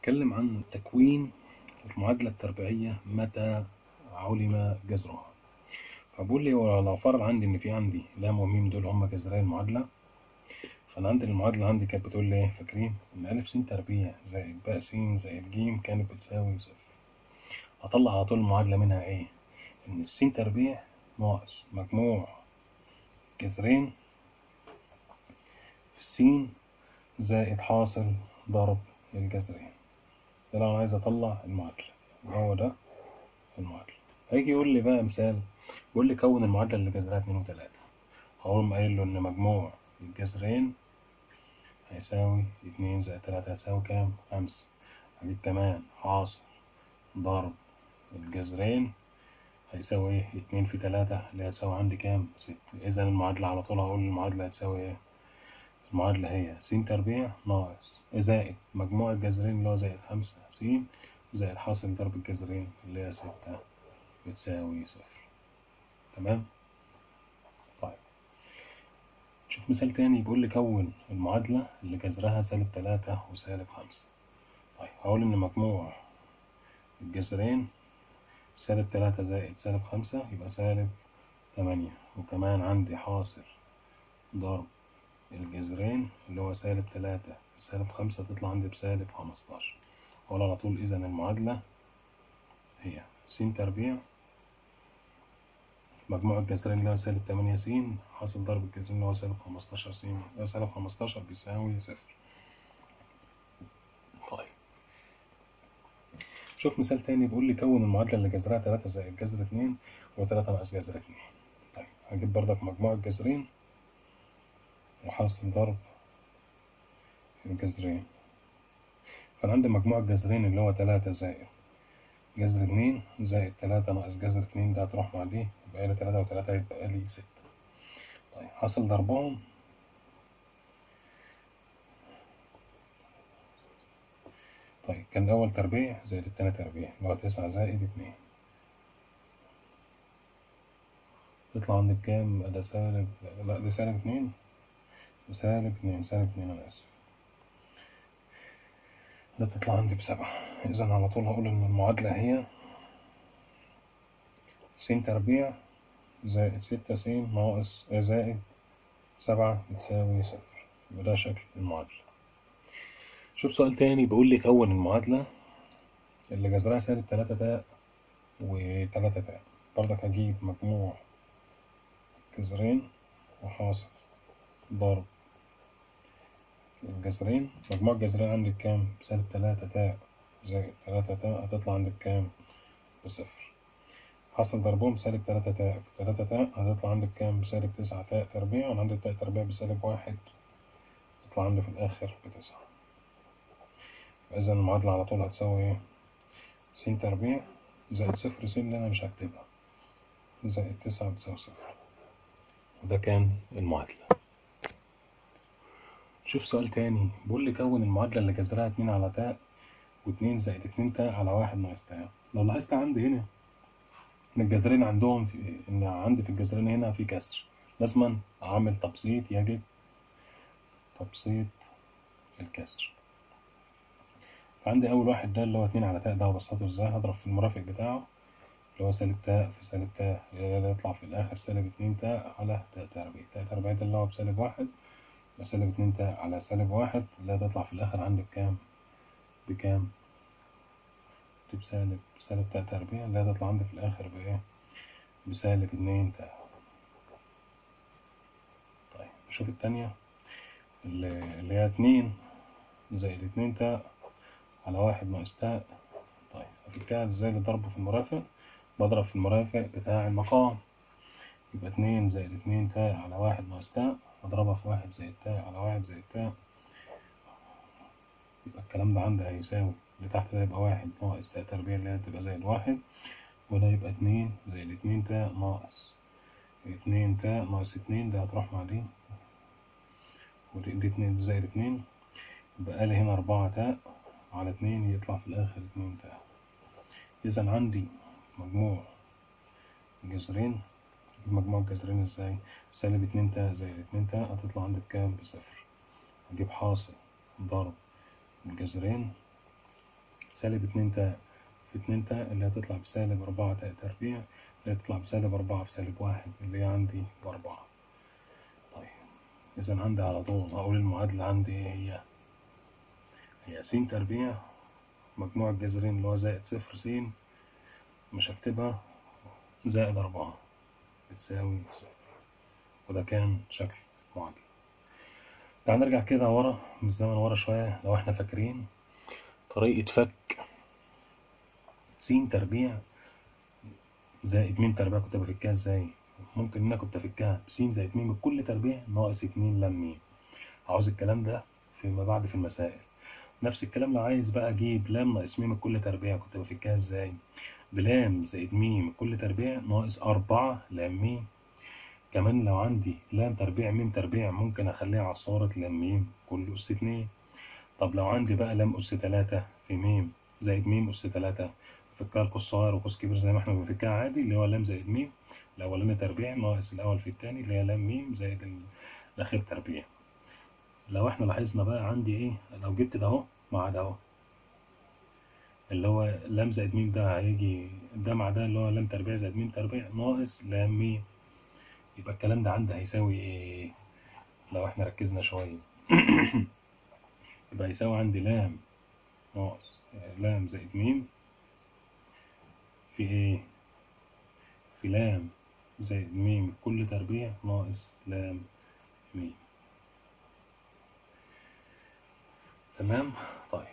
هنتكلم عن تكوين المعادلة التربيعية متى علم جذرها فبقول لي هو لو فرض عندي إن في عندي لام وميم دول هما جذري المعادلة فأنا عندي المعادلة عندي كانت بتقول لي إيه فاكرين إن ألف س تربيع زائد باء س زائد ج كانت بتساوي صفر أطلع على طول المعادلة منها إيه؟ إن الس تربيع ناقص مجموع جذرين في س زائد حاصل ضرب الجذرين ده لو أنا عايز أطلع المعادلة هو ده المعادلة هيجي يقول لي بقى مثال بيقول لي كون المعادلة اللي جذرها اتنين وتلاتة هقوم قايل له إن مجموع الجذرين هيساوي اتنين زائد تلاتة هيساوي كام؟ خمسة هجيب كمان حاصل ضرب الجذرين هيساوي ايه؟ اتنين في تلاتة اللي هتساوي عندي كام؟ ستة إذا المعادلة على طول هقول المعادلة هتساوي ايه؟ المعادلة هي س تربيع ناقص زائد مجموع الجذرين اللي هو زائد خمسة س زائد حاصل ضرب الجذرين اللي هي ستة بتساوي صفر تمام؟ طيب شوف مثال تاني بيقول لي كون المعادلة اللي جذرها سالب تلاتة وسالب خمسة طيب هقول إن مجموع الجذرين سالب تلاتة زائد سالب خمسة يبقى سالب تمانية وكمان عندي حاصل ضرب الجذرين اللي هو سالب تلاتة سالب خمسة تطلع عندي بسالب خمستاشر أقول على طول إذا المعادلة هي س تربيع مجموع الجذرين اللي هو سالب تمانية س حاصل ضرب الجذرين اللي هو سالب خمستاشر س سالب خمستاشر بيساوي صفر طيب شوف مثال تاني بيقول لي كون المعادلة اللي جذرها تلاتة زائد جذر اتنين وتلاتة ناقص جذر اتنين طيب هجيب بردك مجموع الجذرين وحاصل ضرب الجذرين فأنا عندي مجموع الجذرين اللي هو تلاتة زائد جذر اتنين زائد تلاتة ناقص جذر اتنين ده هتروح مع دي يبقى لي تلاتة وتلاتة يبقى لي ستة طيب حاصل ضربهم طيب كان الأول تربيع زائد التاني تربيع اللي هو تسعة زائد اتنين يطلع عندي بكام؟ ده سالب لا ده سالب اتنين سالب اتنين سالب اتنين أنا آسف ده بتطلع عندي بسبعة إذا على طول هقول إن المعادلة هي س تربيع زائد ستة س ناقص زائد سبعة بتساوي صفر يبقى ده شكل المعادلة شوف سؤال تاني بيقول لي كون المعادلة اللي جذرها سالب تلاتة تاء وتلاتة تاء برضك هجيب مجموع جذرين وحاصل ضرب الجذرين مجموع الجذرين عندي بكام؟ بسالب تلاتة تاء زائد تلاتة تاء هتطلع عندي بكام؟ بصفر حاصل ضربهم سالب تلاتة تاء في تلاتة تاء هتطلع عندي بكام؟ بسالب تسعة تاء تربيع وأنا عندي التاء تربيع بسالب واحد يطلع عندي في الآخر بتسعة إذا المعادلة على طول هتساوي إيه؟ س تربيع زائد صفر س اللي أنا مش هكتبها زائد تسعة بتساوي صفر وده كان المعادلة شوف سؤال تاني بيقول لي كون المعادلة اللي جذرها اتنين على تاء واتنين زائد اتنين تاء على واحد ناقص تاء لو لاحظت عندي هنا إن الجذرين عندهم في إن عندي في الجذرين هنا في كسر لازما أعمل تبسيط يجب تبسيط الكسر فعندي أول واحد ده اللي هو اتنين على تاء ده هبسطه ازاي هضرب في المرافق بتاعه اللي هو سالب تاء في سالب تاء يطلع في الآخر سالب اتنين تاء على تاء تربيع تاء تربيع ده اللي هو بسالب واحد يبقى سالب اتنين تاء على سالب واحد اللي هتطلع في الآخر عندي بكام؟ بكام؟ دي بسالب سالب تاء تربيع اللي هتطلع عندي في الآخر بإيه؟ بسالب اتنين تاء طيب نشوف التانية اللي اللي هي اتنين زائد اتنين تاء على واحد ناقص تاء طيب أفكها ازاي اللي ضربه في المرافق بضرب في المرافق بتاع المقام يبقى اتنين زائد اتنين تاء على واحد ناقص تاء أضربها في واحد زائد تاء على واحد زائد تاء يبقى الكلام ده عندي هيساوي اللي تحت ده يبقى واحد ناقص تاء تربيع اللي هي تبقى زائد واحد وده يبقى اتنين زائد اتنين تاء ناقص اتنين تاء ناقص اتنين ده هتروح مع دي ودي دي اتنين زائد اتنين يبقى لي هنا أربعة تاء على اتنين يطلع في الآخر اتنين تاء إذا عندي مجموع جذرين مجموع الجذرين ازاي سالب اتنين تاء زائد اتنين تاء هتطلع عندي بكام بصفر أجيب حاصل ضرب الجذرين سالب اتنين تاء في اتنين تاء اللي هتطلع بسالب أربعة تاء تربيع اللي هتطلع بسالب أربعة في سالب واحد اللي هي عندي بأربعة طيب إذا عندي على طول أقول المعادلة عندي إيه هي هي س تربيع مجموع الجذرين اللي هو زائد صفر س مش هكتبها زائد أربعة بتساوي صفر وده كان شكل معادلة تعال نرجع كده ورا بالزمن ورا شوية لو احنا فاكرين طريقة فك س تربيع زائد م تربيع كنت بفكها ازاي؟ ممكن ان انا كنت افكها بس زائد م بكل تربيع ناقص اتنين لام م عاوز الكلام ده فيما بعد في المسائل نفس الكلام لو عايز بقى اجيب لام ناقص م بكل تربيع كنت بفكها ازاي؟ بلام زائد م بكل تربيع ناقص أربعة لام م كمان لو عندي لام تربيع م تربيع ممكن أخليها على صورة لام م كل أس اتنين طب لو عندي بقى لام أس تلاتة في م زائد م أس تلاتة بفكها لقوس صغير وقوس كبير زي ما احنا بنفكها عادي اللي هو لام زائد م الأولاني تربيع ناقص الأول في التاني اللي هي لام م زائد ال- الأخير تربيع لو احنا لاحظنا بقى عندي ايه لو جبت ده اهو مع ده اهو اللي هو لام زائد م ده هيجي ده مع ده اللي هو لام تربيع زائد م تربيع ناقص لام م يبقى الكلام ده عندي هيساوي ايه لو احنا ركزنا شوية يبقى هيساوي عندي لام ناقص لام زائد م في ايه في لام زائد م كل تربيع ناقص لام م تمام طيب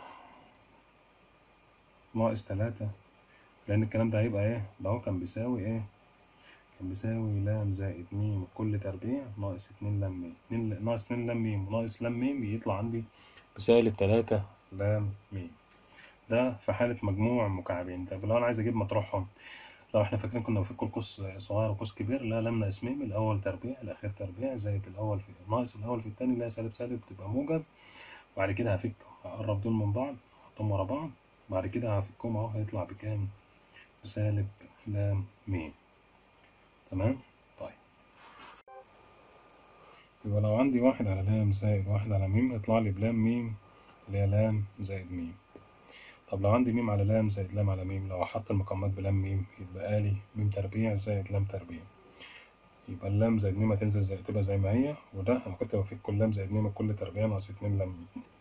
ناقص تلاتة لأن الكلام ده هيبقى إيه؟ ده هو كان بيساوي إيه؟ كان بيساوي لام زائد م كل تربيع ناقص اتنين لام م اتنين ناقص اتنين لام م وناقص لام م يطلع عندي بسالب تلاتة لام م ده في حالة مجموع مكعبين طب لو أنا عايز أجيب مطروحهم لو إحنا فاكرين كنا بنفك القوس صغير وقوس كبير لا لام ناقص م الأول تربيع الأخير تربيع زائد الأول في ناقص الأول في التاني اللي هي سالب سالب تبقى موجب وبعد كده هفك هقرب دول من بعض أحطهم ورا بعض بعد كده هفكهم أهو هيطلع بكام؟ بسالب لام م تمام؟ طيب يبقى لو عندي واحد على لام زائد واحد على م يطلع لي بلام م اللي هي لام زائد م طب لو عندي م على لام زائد لام على م لو أحط المقامات بلام م يتبقى لي م تربيع زائد لام تربيع يبقى اللام زائد م هتنزل زي تبقى زي ما هي وده أنا كنت بفك كل لام زائد م كل تربيع ناقص اتنين لام م